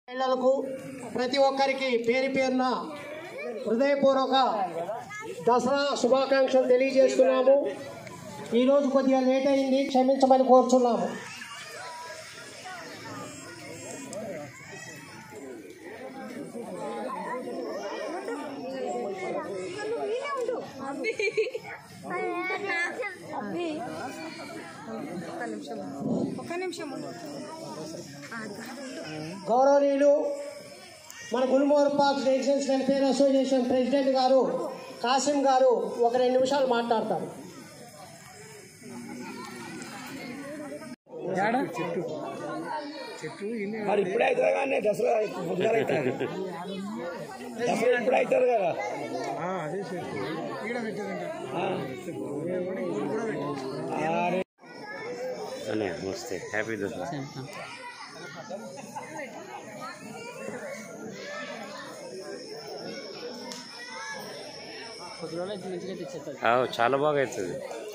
మహిళలకు ప్రతి ఒక్కరికి పేరు పేరున హృదయపూర్వక దసరా శుభాకాంక్షలు తెలియజేస్తున్నాము ఈరోజు కొద్దిగా లేట్ అయింది క్షమించమని కోరుచున్నాము ఒక్క నిమిషం ఉండు. గౌరవనీయులు మన Gulmohar park residence welfare association president గారు కాసిం గారు ఒక రెండు నిమిషాలు మాట్లాడతారు మరి ఇప్పుడే అవుతుంది కానీ దసరా పొద్దుగాల అవుతుంది దసరా ఇప్పుడు అవుతుంది కదా ఆ. అరే. అనే నమస్తే హ్యాపీ దసరా ఆవ్, చాలా బాగా అవుతుంది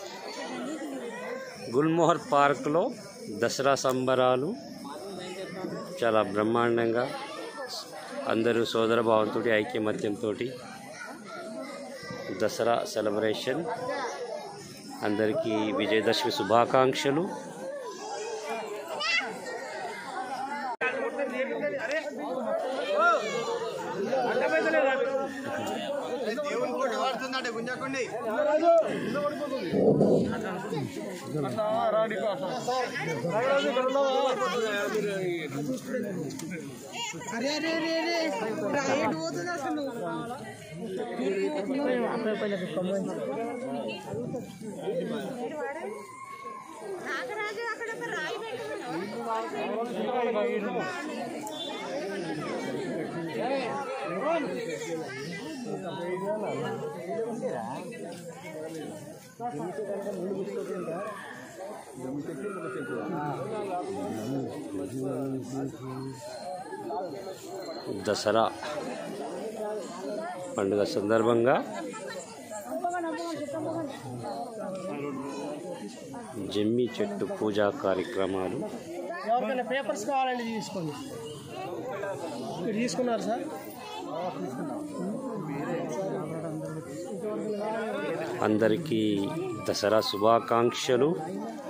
గుల్మోహర్ పార్క్లో దసరా సంబరాలు చాలా బ్రహ్మాండంగా అందరూ సోదర భావంతో ఐక్యమత్యంతో దసరా సెలబ్రేషన్ అందరికీ విజయదశమి శుభాకాంక్షలు రైడ్ పోతుంది అసలు నాగరాజు అక్కడ ఒక రాయి దసరా పండుగ సందర్భంగా జమ్మి చెట్టు పూజా కార్యక్రమాలు ఎవరికైనా పేపర్స్ కావాలండి తీసుకోండి మీరు తీసుకున్నారు సార్ అందరికీ దసరా శుభాకాంక్షలు